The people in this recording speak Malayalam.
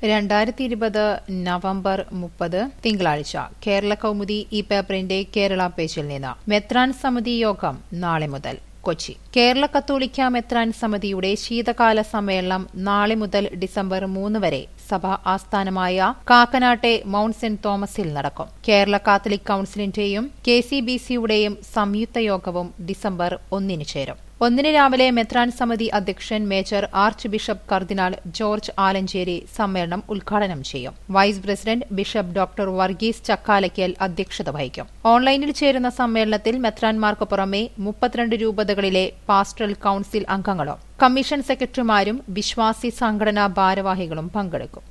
രണ്ടായിരത്തി ഇരുപത് നവംബർ മുപ്പത് തിങ്കളാഴ്ച കേരള കൗമുദി ഈ പേപ്പറിന്റെ കേരള പേജിൽ നിന്ന് മെത്രാൻ സമിതി യോഗം നാളെ മുതൽ കൊച്ചി കേരള കത്തോലിക്ക മെത്രാൻ സമിതിയുടെ ശീതകാല സമ്മേളനം നാളെ മുതൽ ഡിസംബർ മൂന്ന് വരെ സഭ ആസ്ഥാനമായ കാക്കനാട്ടെ മൌണ്ട് സെന്റ് തോമസിൽ നടക്കും കേരള കാത്തലിക് കൌൺസിലിന്റെയും കെ സി ബി സിയുടെയും സംയുക്ത യോഗവും ഡിസംബർ ഒന്നിന് ചേരും ഒന്നിന് രാവിലെ മെത്രാൻ സമിതി അധ്യക്ഷൻ major archbishop cardinal George Alencherry സമ്മേളനം ഉദ്ഘാടനം ചെയ്യും vice president bishop doctor Varghese Chakkalakkal അധ്യക്ഷത വഹിക്കും ഓൺലൈനിൽ ചേരുന്ന സമ്മേളനത്തിൽ മെത്രാൻമാർക്ക് പുറമെ മുപ്പത്തിരണ്ട് രൂപതകളിലെ പാസ്റ്ററൽ കൌൺസിൽ അംഗങ്ങളും കമ്മീഷൻ സെക്രട്ടറിമാരും വിശ്വാസി സംഘടനാ ഭാരവാഹികളും പങ്കെടുക്കും